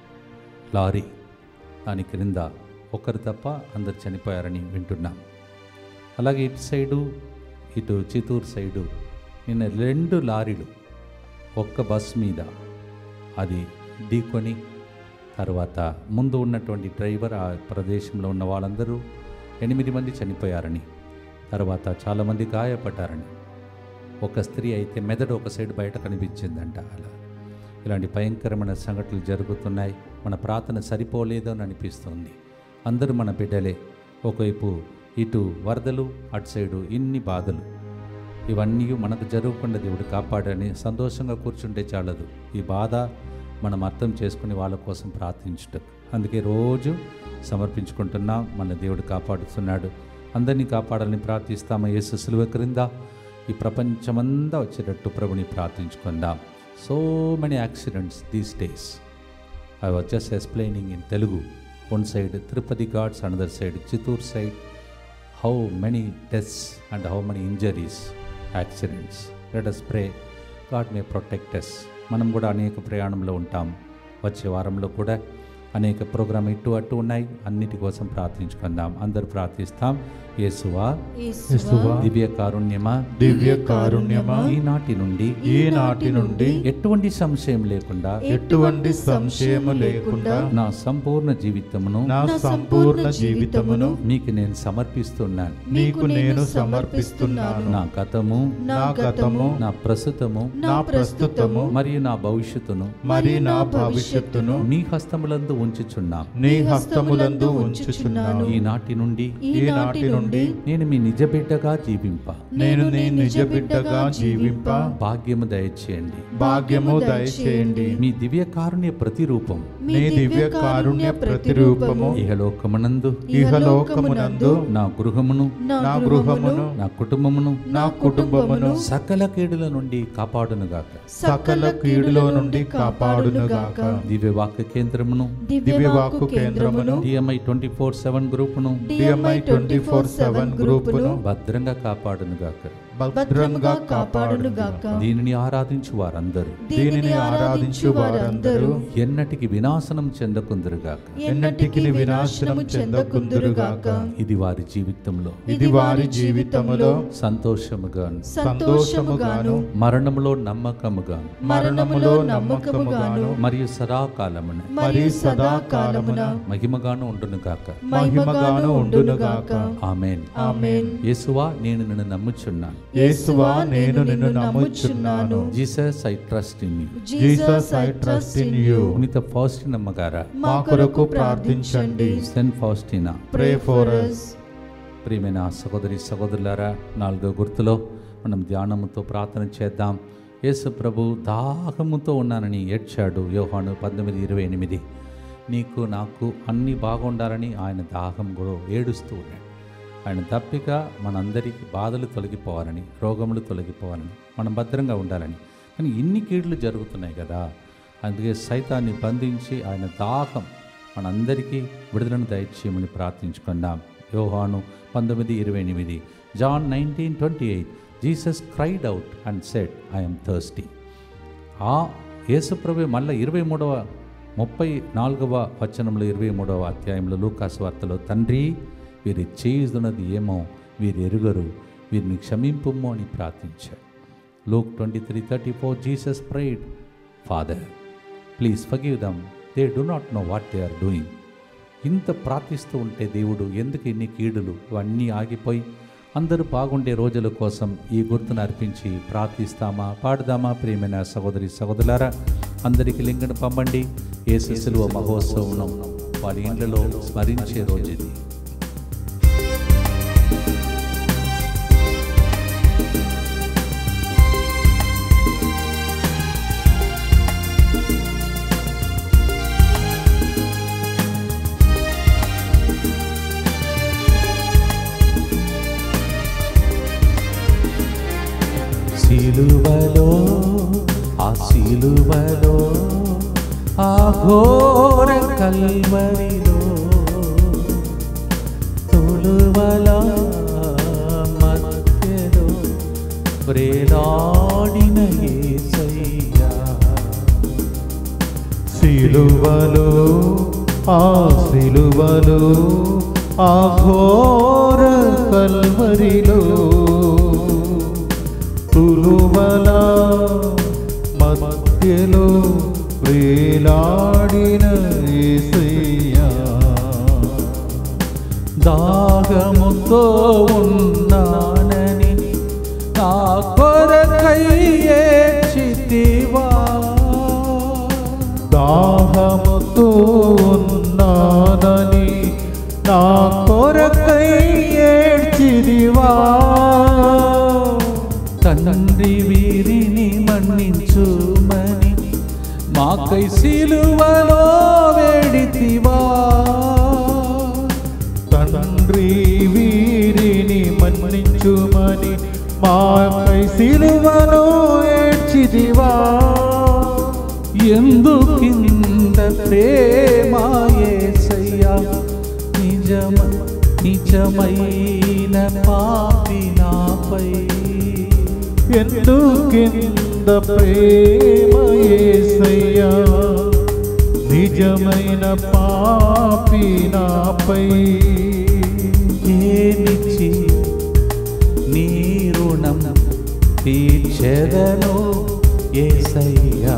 లారీ దాని క్రింద ఒకరు తప్ప అందరు చనిపోయారని వింటున్నాం అలాగే ఇటు సైడు ఇటు చిత్తూరు సైడు నిన్న రెండు లారీలు ఒక్క బస్ మీద అది ఢీకొని తర్వాత ముందు ఉన్నటువంటి డ్రైవర్ ఆ ప్రదేశంలో ఉన్న వాళ్ళందరూ ఎనిమిది మంది చనిపోయారని తర్వాత చాలామంది గాయపడ్డారని ఒక స్త్రీ అయితే మెదడు ఒక సైడ్ బయట కనిపించిందంట అలా ఇలాంటి భయంకరమైన సంఘటనలు జరుగుతున్నాయి మన ప్రార్థన సరిపోలేదు అని అనిపిస్తుంది అందరూ మన బిడ్డలే ఒకవైపు ఇటు వరదలు అటు సైడు ఇన్ని బాధలు ఇవన్నీ మనకు జరగకుండా దేవుడు కాపాడని సంతోషంగా కూర్చుంటే చాలదు ఈ బాధ మనం అర్థం చేసుకుని వాళ్ళ కోసం ప్రార్థించుట అందుకే రోజు సమర్పించుకుంటున్నాం మన దేవుడు కాపాడుతున్నాడు అందరినీ కాపాడాలని ప్రార్థిస్తాము యేసు సిలువ క్రింద ఈ ప్రపంచమంతా వచ్చేటట్టు ప్రభుని ప్రార్థించుకుందాం so many accidents these days I was just explaining in Telugu one side Tirupati ghats another side Chittoor side how many deaths and how many injuries accidents let us pray God may protect us మనం కూడా అనేక ప్రయాణంలో ఉంటాం వచ్చే వారంలో కూడా అనేక ప్రోగ్రామ్ ఇటు అటు ఉన్నాయి అన్నిటి కోసం ప్రార్థించుకుందాం అందరూ ప్రార్థిస్తాం యేసువా యేసువా దివ్య కారుణ్యమా దివ్య కారుణ్యమా ఈనాటి నుండి ఈనాటి నుండి ఎటువంటి సంశయం లేకుండా ఎటువంటి సంశయము లేకుండా నా సంపూర్ణ జీవితమును నా సంపూర్ణ జీవితమును మీకు నేను సమర్పిస్తున్నాను నీకు నేను సమర్పిస్తున్నాను నా గతము నా గతము నా ప్రస్తుతము నా ప్రస్తుతము మరియు నా భవిష్యత్తును మరి నా భవిష్యత్తును మీ హస్తములందు ఉంచుచున్నాం నీ హస్తములందు ఉంచుచున్నాను ఈనాటి నుండి ఈనాటి నుండి నేను మీ నిజ బిడ్డగా జీవింప నేను నీ నిజ బిడ్డగా జీవింప భాగ్యము దయచేయండి భాగ్యము దయచేయండి మీ దివ్య కారుణ్య ప్రతిరూపం నీ దివ్య కారుణ్య ప్రతిరూపము ఇహలోకమునందు ఇహలోకమునందు నా గృహమును నా గృహమును నా కుటుంబమును నా కుటుంబమును సకల కీడుల నుండి కాపాడునుగాక సకల కీడులో నుండి కాపాడునుగాక దివ్య వాక్య కేంద్రమును దివ్యవాక్కు కేంద్రమును డిఎంఐ ట్వంటీ ఫోర్ సెవెన్ గ్రూపును డిఎంఐ ట్వంటీ ఫోర్ సెవెన్ గ్రూపును భద్రంగా కాపాడునుగాక భద్రంగా కాపాడునుగాక దీనిని ఆరాధించు వారందరూ దీనిని ఆరాధించు వారందరూ ఎన్నటికి వినాశనం చెందకుందరుగాక ఎన్నటికి వినాశనం చెందకుందురుగాక ఇది వారి జీవితంలో ఇది వారి జీవితములో సంతోషముగాను సంతోషముగాను మరణములో నమ్మకముగాను మరణములో నమ్మకముగాను మరియు సదాకాలమున మరి సదాకాలమున మహిమగాను ఉండునుగాక మహిమగాను ఉండునుగాక ఆమెన్ ఆమేన్ యేసువా నేను నిన్ను నమ్ముచున్నాను యేసువా నేను నిన్ను నమ్ముచున్నాను Jesus I trust in you Jesus I trust in you పునీత ఫాస్టిన్ అమ్మగారా మా కొరకు ప్రార్థించండి saint Faustina pray for us ప్రియమైన సహోదరి సహోదరులారా నాలుగో గుర్తులో మనం ధ్యానముతో ప్రార్థన చేద్దాం యేసు ప్రభు దాహముతో ఉన్నానని ఏడ్చాడు యోహాను పంతొమ్మిది ఇరవై ఎనిమిది నీకు నాకు అన్నీ బాగుండాలని ఆయన దాహం కూడా ఏడుస్తూ ఉన్నాడు ఆయన తప్పిక మనందరికీ బాధలు తొలగిపోవాలని రోగములు తొలగిపోవాలని మనం భద్రంగా ఉండాలని కానీ ఇన్ని కీడులు జరుగుతున్నాయి కదా అందుకే సైతాన్ని బంధించి ఆయన దాహం మనందరికీ విడుదలను దయచేయమని ప్రార్థించుకుందాం యోహాను పంతొమ్మిది ఇరవై ఎనిమిది John nineteen twenty eight Jesus cried out and said I'm thirsty ఆ యేసుప్రభు మళ్ళీ ఇరవై మూడవ ముప్పై నాలుగవ వచనంలో ఇరవై మూడవ అధ్యాయంలో లూకాసు వార్తలో తండ్రి వీరి చేయుతున్నది ఏమో వీరు ఎరుగరు వీరిని క్షమింపుము అని ప్రార్థించాడు Luke twenty three thirty four Jesus prayed Father please forgive them they do not know what they are doing ఇంత ప్రార్థిస్తూ ఉంటే దేవుడు ఎందుకు ఇన్ని కీడులు ఇవన్నీ ఆగిపోయి అందరూ బాగుండే రోజుల కోసం ఈ గుర్తును అర్పించి ప్రార్థిస్తామా పాడుదామా ప్రియమైన సహోదరి సహోదరులారా అందరికీ లింగను పంపండి ఏ శిశులువ మహోత్సవం వారి ఇండ్లలో స్మరించే రోజు ఇది సిలువలో ఆ సిలువలో ఆ ఘోర కల్వరిలో తొలువల మధ్యలో ప్రేలాడిన యేసయ్యా సిలువలో ఆ సిలువలో ఆ ఘోర కల్వరిలో తులువల మధ్యలో వేలాడిన యేసయ్యా దాగముతో ఉన్నానని నా కొరకై ఏడ్చితివా దాహముతో ఉన్నానని నా కొరకై ఏడ్చిదివా తండ్రి వీరిని మన్నించుమని మాకై సిలువలో వేడితివా తండ్రి వీరిని మన్నించుమని మాపై సిలువను ఏడ్చిదివా ఎందుకింద ప్రేమాయేసయ్యా నిజమ నిజమైన పాపి నాపై ఎందు కింద ప్రేమ యేసయ్యా నిజమైన పాపి నాపై ఏమిచ్చి నీ రుణం తీర్చెదను ఏసయ్యా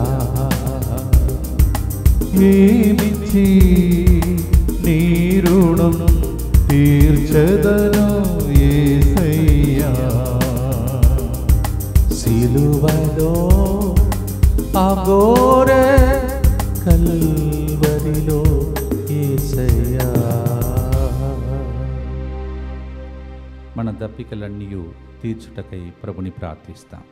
ఏమిచ్చి నీ రుణం తీర్చదను ఏసయ్యా సిలువలో అగోర కల్వరిలో ఏసయ్యా మన దప్పికలన్నీ తీర్చుటకై ప్రభుని ప్రార్థిస్తాం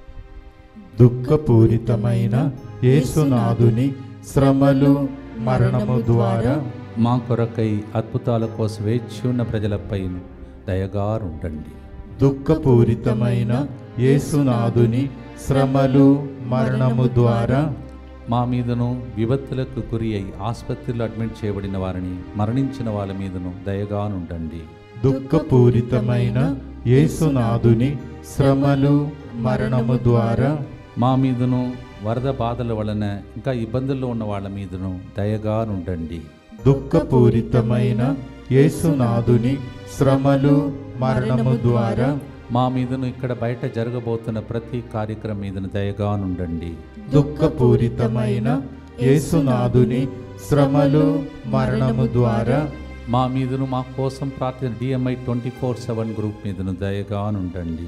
దుఃఖపూరితమైన యేసునాథుని శ్రమలు మరణము ద్వారా మా కొరకై అద్భుతాల కోసం వేచి ఉన్న ప్రజలపై దయగారుండండి దుఃఖపూరితమైన యేసునాథుని శ్రమలు మరణము ద్వారా మా మీదను విపత్తులకు గురి అయి ఆసుపత్రిలో అడ్మిట్ చేయబడిన వారిని మరణించిన వాళ్ళ మీదను దయగానుండండి దుఃఖపూరితమైన యేసునాథుని శ్రమలు మరణము ద్వారా మా మీదను వరద బాధల వలన ఇంకా ఇబ్బందుల్లో ఉన్న వాళ్ళ మీదను దయగానుండండి దుఃఖపూరితమైన యేసునాథుని శ్రమలు మరణము ద్వారా మా మీదను ఇక్కడ బయట జరగబోతున్న ప్రతి కార్యక్రమం మీదను దయగానుండండి దుఃఖపూరితమైన యేసునాథుని శ్రమలు మరణము ద్వారా మా మీదను మా కోసం ప్రార్థన DMI twenty four seven group మీదను దయగానుండండి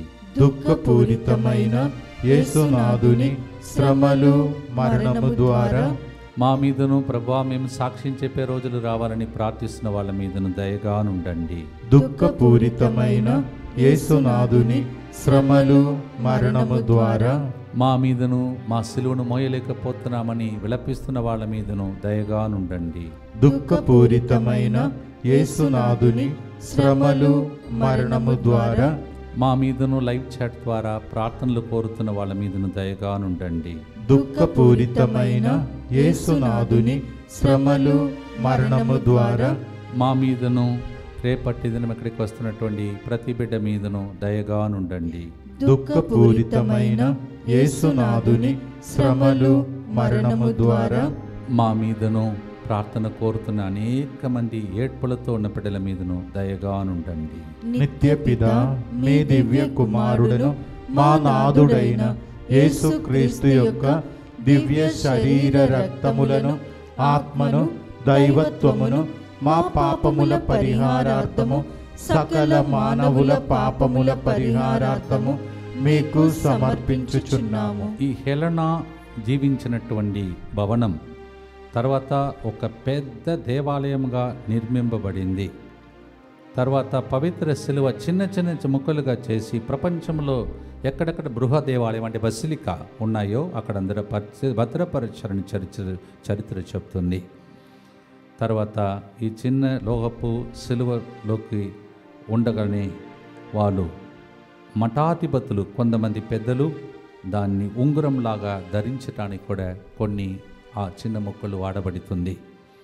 దుఃఖపూరితమైన యేసునాథుని శ్రమలు మరణము ద్వారా మా మీదను ప్రభా మేము సాక్ష్యం చెప్పే రోజులు రావాలని ప్రార్థిస్తున్న వాళ్ళ మీదను దయగానుండండి దుఃఖపూరితమైన యేసునాథుని శ్రమలు మరణము ద్వారా మా మీదను మా సిలువను మోయలేకపోతున్నామని విలపిస్తున్న వాళ్ళ మీదను దయగానుండండి దుఃఖపూరితమైన యేసునాథుని శ్రమలు మరణము ద్వారా మా మీదను లైవ్ చాట్ ద్వారా ప్రార్థనలు కోరుతున్న వాళ్ళ మీదను దయగానుండండి దుఃఖపూరితమైన యేసునాథుని శ్రమలు మరణము ద్వారా మా మీదను రేపటి దినం ఇక్కడికి వస్తున్నటువంటి ప్రతి బిడ్డ మీదను దయగానుండండి దుఃఖపూరితమైన యేసునాథుని శ్రమలు మరణము ద్వారా మా మీదను ప్రార్థన కోరుతున్న అనేక మంది ఏడ్పులతో ఉన్న బిడ్డల మీదను దయగానుండండి నిత్య పిత మీ దివ్య కుమారుడను మా నాథుడైన యేసుక్రీస్తు యొక్క దివ్య శరీర రక్తములను ఆత్మను దైవత్వమును మా పాపముల పరిహారార్థము సకల మానవుల పాపముల పరిహారార్థము మీకు సమర్పించుచున్నాము ఈ హెలన జీవించినటువంటి భవనం తర్వాత ఒక పెద్ద దేవాలయంగా నిర్మింపబడింది తర్వాత పవిత్ర శిలువ చిన్న చిన్న ముక్కలుగా చేసి ప్రపంచంలో ఎక్కడెక్కడ బృహ దేవాలయం అంటే బసిలిక ఉన్నాయో అక్కడ అందరూ పరిచ భద్రపరచరని చరిత్ర చరిత్ర చెప్తుంది తర్వాత ఈ చిన్న లోహపు సిలువలోకి ఉండగానే వాళ్ళు మఠాధిపతులు కొంతమంది పెద్దలు దాన్ని ఉంగరంలాగా ధరించడానికి కూడా కొన్ని ఆ చిన్న మొక్కలు వాడబడుతుంది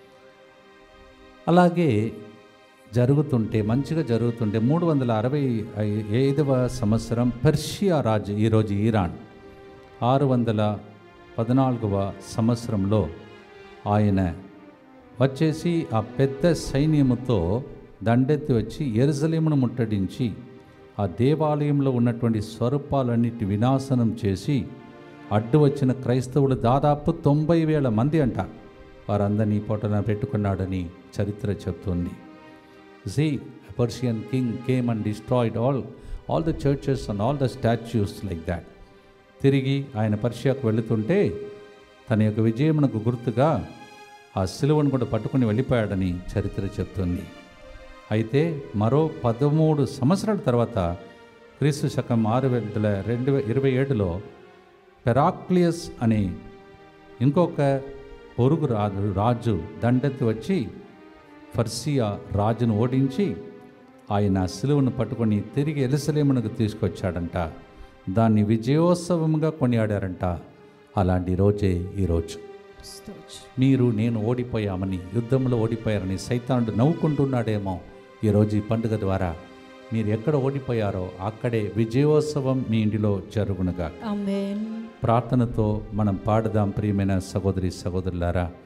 అలాగే జరుగుతుంటే మంచిగా జరుగుతుంటే మూడు వందల అరవై ఐ- ఐదవ సంవత్సరం పర్షియా రాజు ఈరోజు ఇరాన్ ఆరు వందల పద్నాలుగవ సంవత్సరంలో ఆయన వచ్చేసి ఆ పెద్ద సైన్యముతో దండెత్తి వచ్చి ఎరుసలేమును ముట్టడించి ఆ దేవాలయంలో ఉన్నటువంటి స్వరూపాలన్నిటి వినాశనం చేసి అడ్డు వచ్చిన క్రైస్తవులు దాదాపు తొంభై వేల మంది అంట వారందరినీ పొట్టన పెట్టుకున్నాడని చరిత్ర చెప్తుంది See, a Persian king came and destroyed all, all the churches and all the statues like that. తిరిగి ఆయన పర్షియాకు వెళుతుంటే తన యొక్క విజయమునకు గుర్తుగా ఆ సిలువను కూడా పట్టుకుని వెళ్ళిపోయాడని చరిత్ర చెప్తుంది అయితే మరో పదమూడు సంవత్సరాల తర్వాత క్రీస్తు శకం ఆరు వందల రెండు వే- ఇరవై ఏడులో పెరాక్లియస్ అనే ఇంకొక పొరుగు రాజు రాజు దండెత్తి వచ్చి ఫర్సియా రాజును ఓడించి ఆయన సిలువను పట్టుకొని తిరిగి ఎలుసలేమునకు తీసుకొచ్చాడంట దాన్ని విజయోత్సవంగా కొనియాడారంట అలాంటి రోజే ఈరోజు మీరు నేను ఓడిపోయామని యుద్ధంలో ఓడిపోయారని సైతానుడు నవ్వుకుంటున్నాడేమో ఈరోజు ఈ పండుగ ద్వారా మీరు ఎక్కడ ఓడిపోయారో అక్కడే విజయోత్సవం మీ ఇంటిలో జరుగునుగా ఆమేన్ ప్రార్థనతో మనం పాడదాం ప్రియమైన సహోదరి సహోదరులారా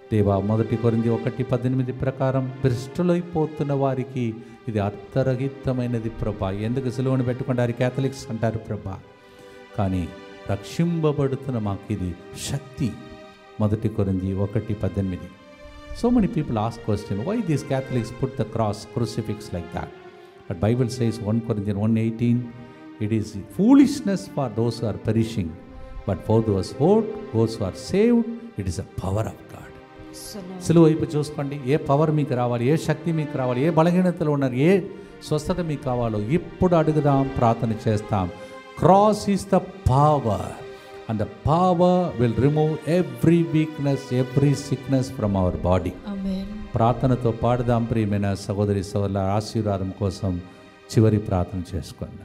దేవా మొదటి కొరింది ఒకటి పద్దెనిమిది ప్రకారం భ్రష్టులైపోతున్న వారికి ఇది అర్థరహితమైనది ప్రభా ఎందుకు సిలువను పెట్టుకుంటారు క్యాథలిక్స్ అంటారు ప్రభా కానీ రక్షింపబడుతున్న మాకు ఇది శక్తి మొదటి కొరింది ఒకటి పద్దెనిమిది so many people ask question why these Catholics put the cross crucifix like that but Bible says one Corinthian one eighteen it is foolishness for those are perishing but for those who those are saved it is a power of God సులువు వైపు చూసుకోండి ఏ power మీకు రావాలి ఏ శక్తి మీకు రావాలి ఏ బలహీనతలో ఉన్నారు ఏ స్వస్థత మీకు కావాలో ఇప్పుడు అడుగుదాం ప్రార్థన చేస్తాం cross is the power and the power will remove every weakness every sickness from our body ఆమేన్ ప్రార్థనతో పాడుదాం ప్రియమైన సహోదరి సోదరుల ఆశీర్వాదం కోసం చివరి ప్రార్థన చేసుకుందాం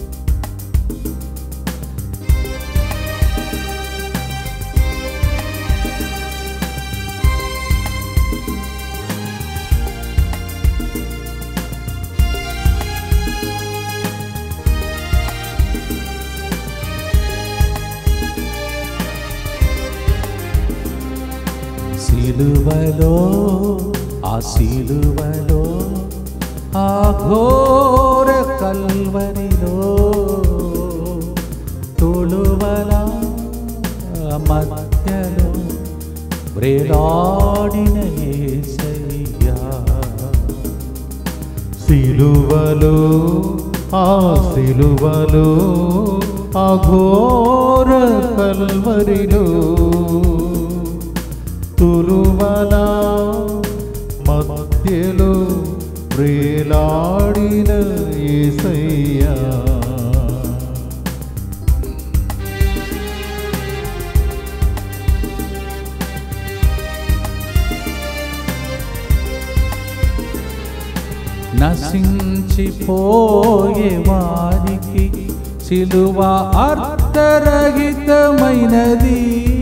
సిలువలో ఆ సిలువలో ఆ ఘోర కల్వరిలో తొలువల మధ్యలో వ్రేలాడిన యేసయ్యా సిలువలో ఆ సిలువలో ఆ ఘోర కల్వరిలో తులువల మధ్యలో ప్రేలాడిన యేసయ్యా నశించిపోయే వారికి సిలువ అర్థరహితమైనది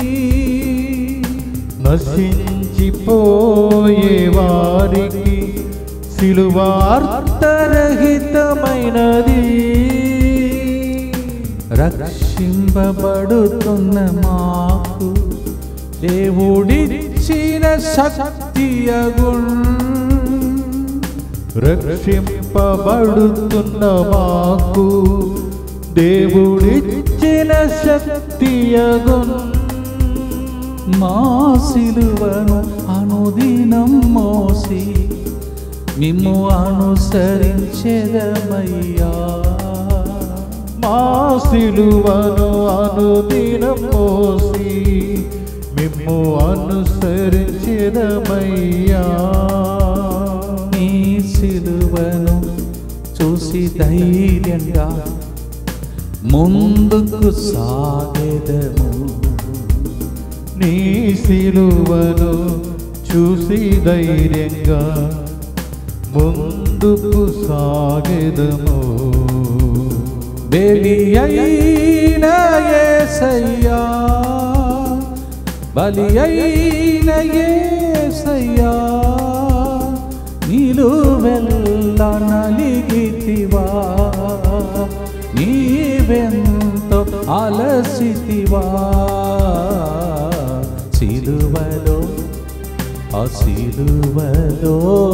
నశించిపోయే వారికి సిలువ అర్థరహితమైనది రక్షింపబడుతున్న మాకు దేవుడిచ్చిన శక్తియగుణ్ రక్షింపబడుతున్న మాకు దేవుడిచ్చిన శక్తియగున్ మా సిలువను అనుదినం మోసి మిమ్ము అనుసరించెదమయ్యా మా సిలువను అనుదినం మోసి మిమ్ము అనుసరించిదమయ్యా నీ సిలువను చూసి ధైర్యంగా ముందుకు సాగెదము నీ సిలువను చూసి ధైర్యంగా ముందుకు సాగెదము బలి అయిన యేసయ్యా బలి అయిన యేసయ్యా నిలువెల్ల నలిగితివా నీవెంతో అలసితివా సిలువలో ఆ సిలువలో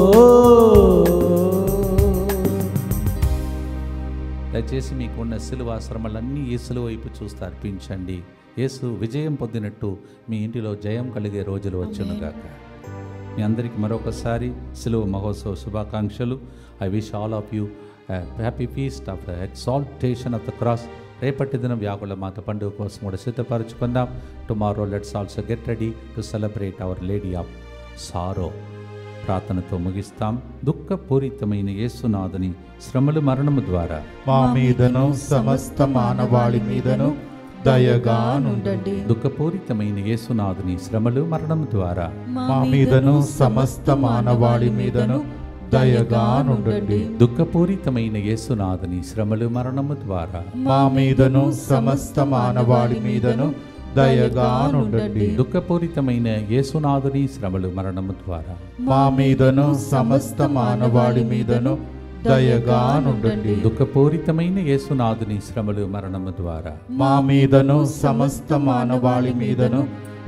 దయచేసి మీకున్న సిలువ శ్రమలన్నీ యేసుల వైపు చూస్తూ అర్పించండి యేసు విజయం పొందినట్టు మీ ఇంటిలో జయం కలిగే రోజులు వచ్చునుగాక మీ అందరికీ మరొకసారి సిలువ మహోత్సవ శుభాకాంక్షలు I wish all of you happy feast of the exaltation of the cross రేపటి దినం వ్యాకుల మాత పండుగ కోసం కూడా సిద్ధపరచుకుందాం tomorrow let's also get ready to celebrate our lady of sorrow ప్రార్థనతో ముగిస్తాం దుఃఖపూరితమైన యేసునాథుని శ్రమలు మరణము ద్వారా మా మీదను సమస్త మానవాళి మీదను దయగా నుండండి దుఃఖపూరితమైన యేసునాథుని శ్రమలు మరణము ద్వారా మా మీదను సమస్త మానవాళి మీదను దయగా నుండండి దుఃఖపూరితమైన యేసునాథుని శ్రమలు మరణము ద్వారా మా మీదను సమస్త మానవాళి మీదను దయగా నుండండి దుఃఖపూరితమైన యేసునాథుని శ్రమలు మరణము ద్వారా మా మీదను సమస్త మానవాళి మీదను దయగా నుండండి దుఃఖపూరితమైన యేసునాథుని శ్రమలు మరణము ద్వారా మా మీదను సమస్త మానవాళి మీదను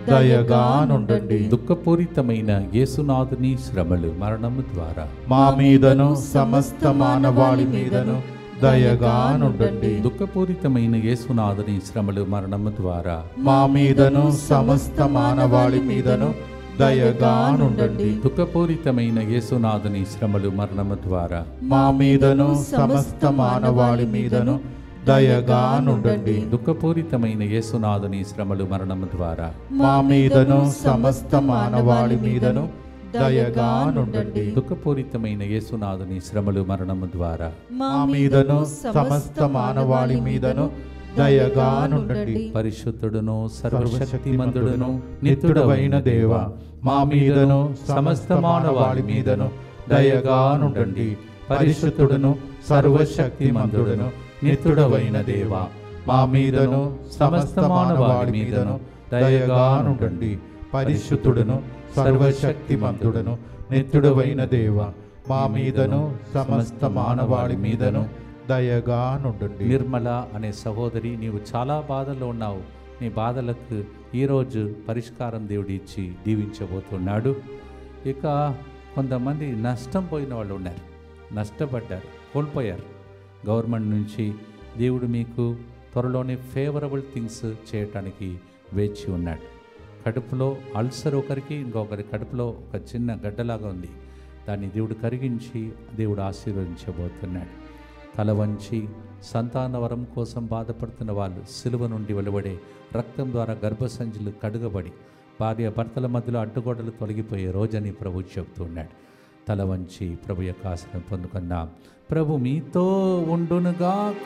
దయగా నుండండి దుఃఖపూరితమైన యేసునాథుని శ్రమలు మరణము ద్వారా మా మీదను సమస్త మానవాళి మీదను దయగా నుండండి దుఃఖపూరితమైన యేసునాథుని శ్రమలు మరణము ద్వారా మా మీదను సమస్త మానవాళి మీదను దయగా నుండండి దుఃఖపూరితమైన యేసునాథుని శ్రమలు మరణము ద్వారా మా మీదను సమస్త మానవాళి మీదను దయగా నుండండి దుఃఖపూరితమైన యేసునాథుని శ్రమలు మరణము ద్వారా మా మీదను సమస్త మానవాళి మీదను దయగా నుండండి దుఃఖపూరితమైన యేసునాథుని శ్రమలు మరణము ద్వారా మా మీదను సమస్త మానవాళి మీదను దయగా నుండండి పరిశుద్ధుడును సర్వశక్తిమంతుడును నిత్యుడవైన దేవ మా మీదను సమస్త మానవాళి మీదను దయగా నుండండి పరిశుద్ధుడును సర్వశక్తిమంతుడును నిత్యుడవైన దేవ మా మీదను సమస్త మానవాళి మీదను దయగా నుండండి పరిశుద్ధుడును సర్వశక్తిమంతుడును నిత్యుడవైన దేవ మా మీదను సమస్త మానవాళి మీదను దయగా నుండండి నిర్మల అనే సహోదరి నీవు చాలా బాధల్లో ఉన్నావు నీ బాధలకు ఈరోజు పరిష్కారం దేవుడు ఇచ్చి దీవించబోతున్నాడు ఇక కొంతమంది నష్టం పోయిన వాళ్ళు ఉన్నారు నష్టపడ్డారు కోల్పోయారు గవర్నమెంట్ నుంచి దేవుడు మీకు త్వరలోనే ఫేవరబుల్ థింగ్స్ చేయటానికి వేచి ఉన్నాడు కడుపులో అల్సర్ ఒకరికి ఇంకొకరి కడుపులో ఒక చిన్న గడ్డలాగా ఉంది దాన్ని దేవుడు కరిగించి దేవుడు ఆశీర్వదించబోతున్నాడు తల వంచి సంతాన వరం కోసం బాధపడుతున్న వాళ్ళు సిలువ నుండి వెలువడే రక్తం ద్వారా గర్భసంచులు కడుగబడి భార్య భర్తల మధ్యలో అడ్డుగోడలు తొలగిపోయే రోజని ప్రభు చెబుతున్నాడు తల వంచి ప్రభు యొక్క ఆశను పొందుకున్నాం ప్రభు మీతో ఉండునుగాక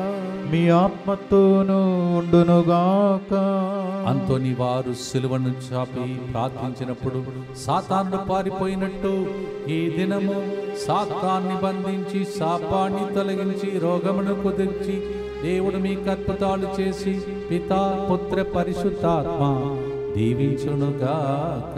మీ ఆత్మతోను ఉండునుగాక అంతోని వారు సిలువను చాపి ప్రార్థించినప్పుడు సాతానుడు పారిపోయినట్టు ఈ దినము సాతాన్ని బంధించి శాపాన్ని తొలగించి రోగమును కుదిర్చి దేవుడు మీకు అద్భుతాలు చేసి పితా పుత్ర పరిశుద్ధాత్మ దీవించునుగాక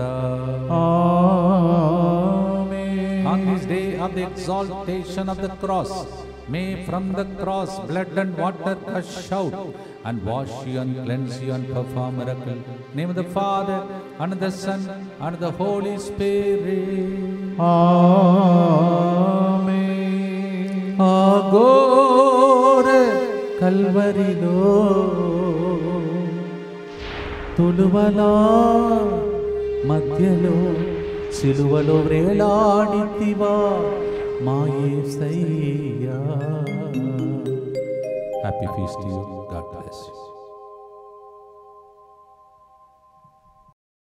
On this day of the exaltation of the cross, may from the cross blood and water gush out and wash you and cleanse you and perform miracle. Name of the Father and of the Son and of the Holy Spirit. ఆమేన్. ఆగోర కల్వరిలో తులువలా మధ్యలో సిలువలో వేలాడితివా మా యేసయ్యా happy feast you